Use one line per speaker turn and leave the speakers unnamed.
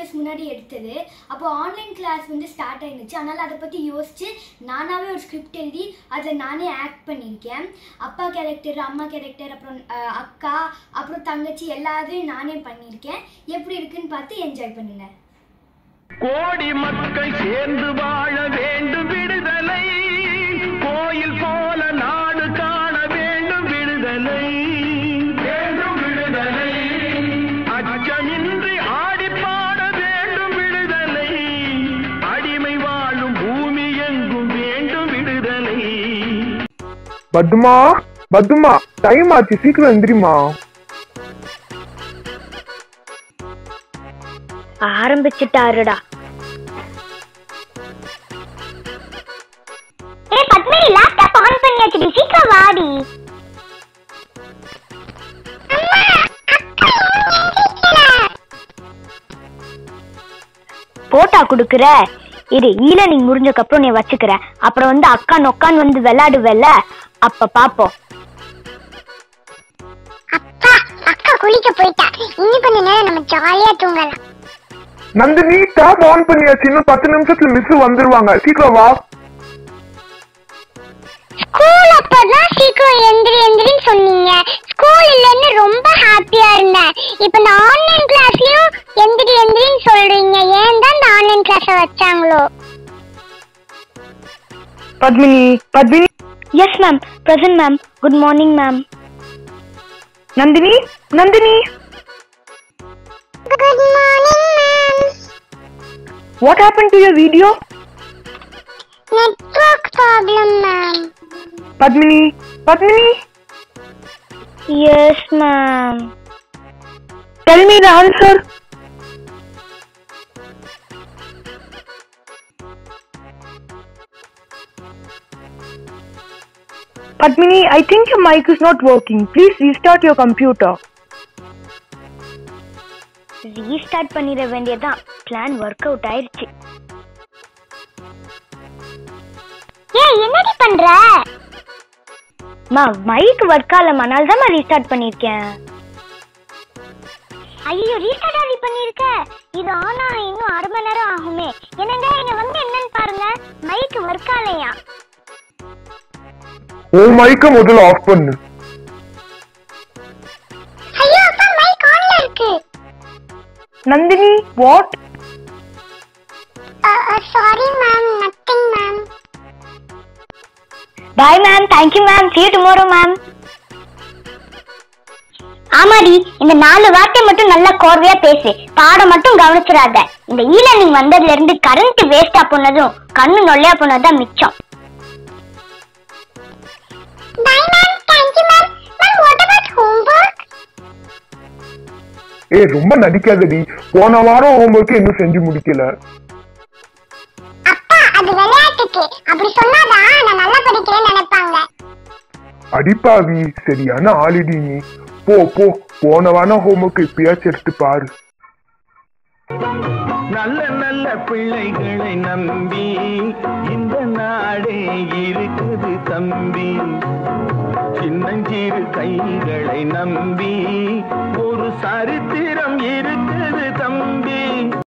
Years முன்னாடி எடுத்தது அப்போ ஆன்லைன் கிளாஸ் வந்து ஸ்டார்ட் ஆயிருந்துச்சு அதனால் அதை பற்றி யோசிச்சு நானாகவே ஒரு ஸ்கிரிப்ட் எழுதி அதை நானே ஆக்ட் பண்ணியிருக்கேன் அப்பா கேரக்டர் அம்மா கேரக்டர் அப்புறம் அஹ், அக்கா அப்புறம் தங்கச்சி எல்லாத்தையும் நானே பண்ணியிருக்கேன் எப்படி இருக்குன்னு பார்த்து என்ஜாய் பண்ணுங்க
கோடி மக்கள் சேர்ந்து வாழ வேண்டும் விடுதலை கோயில் போல நாடு காண வேண்டும் விடுதலை வேண்டும் விடுதலை அச்சமின்றி ஆடி பாட வேண்டும் விடுதலை அடிமை வாழும் பூமி எங்கும் வேண்டும் விடுதலை
பத்துமா பத்துமா டைம் ஆச்சு சீக்கிரம் எந்திரிமா
ஆரம்பிச்சுட்டாருடா
ஏய் பத்மினி லேப்டாப் ஆன் பண்ணியாச்சுடி சீக்கிரம் வாடி
போட்டா குடுக்குற இரு ஈலனிங் முடிஞ்சதுக்கு அப்புறம் நீ வச்சுக்கிற அப்புறம் வந்து அக்கா நொக்கான் வந்து விளையாடுவல்ல அப்ப பாப்போம்
அப்பா அக்கா குளிக்க போயிட்டா இன்னும் கொஞ்ச நேரம் நம்ம ஜாலியா தூங்கலாம்
நந்தினி டேப் ஆன் பண்ணியாச்சு இன்னும் பத்து நிமிஷத்துல மிஸ் வந்துருவாங்க சீக்கிரம் வா
ஸ்கூல் அப்பதான் சீக்கிரம் எந்திரி எந்திரின்னு சொன்னீங்க ஸ்கூல் இல்லைன்னு ரொம்ப ஹாப்பியா இருந்தேன் இப்ப இந்த ஆன்லைன் கிளாஸ்லயும் எந்திரி எந்திரின்னு சொல்றீங்க ஏன் தான் இந்த ஆன்லைன் கிளாஸ வச்சாங்களோ
Padmini Padmini yes ma'am present ma'am good morning ma'am Nandini Nandini
good morning ma'am
what happen to your video
network problem ma'am
Padmini Padmini yes ma'am tell me the answer Padmini, I think your mic is not working. Please restart your computer. Restart பண்ணிட வேண்டியதான் plan work out ஆயிருச்சு
ஏய் என்னடி பண்ற
மா mic work ஆகலமா அதனால தான் restart பண்ணிருக்கேன்
ஐயோ ரீஸ்டார்ட் ஆகி பண்ணிருக்க இது ஆன் ஆக இன்னும் அரை மணி நேரம் ஆகுமே என்னங்க இங்க வந்து என்னன்னு பாருங்க மைக் ஒர்க் ஆகலையா
உன் மைக்க முதல்ல ஆஃப் பண்ணு
ஐயோ அப்பா மைக் ஆன்ல இருக்கு
Nandini what
sorry ma'am nothing ma'am
bye ma'am thank you ma'am see you tomorrow ma'am
ஆமாடி இந்த நாலு வார்த்தை மட்டும் நல்லா கோர்வையா பேசு பாடம் மட்டும் கவனிச்சிடாத இந்த ஈலர்னிங் வந்ததுல இருந்து கரண்ட் வேஸ்டா போனதும் கண்ணு நொல்லையா போனதுதான் மிச்சம் bye ma'am thank you ma'am ma'am what about homework
ஏய் ரொம்ப நடிக்காதடி போன வாரம் ஹோம்ஒர்க் இன்னும் செஞ்சு முடிக்கல
அப்பா அது விளையாட்டுக்கு அப்படி சொன்னாதான் நான் நல்லா படிக்கிறேன்னு நினைப்பாங்க
அடிப்பாவி சரியான ஆளிடி நீ போ போ போன வாரம் ஹோம்ஒர்க் இப்பயாச்சும் எடுத்து பாரு
நல்ல நல்ல பிள்ளைகளை நம்பி இந்த நாடே இருக்குது தம்பி சின்னஞ்சிறு கைகளை நம்பி ஒரு சரித்திரம் இருக்குது தம்பி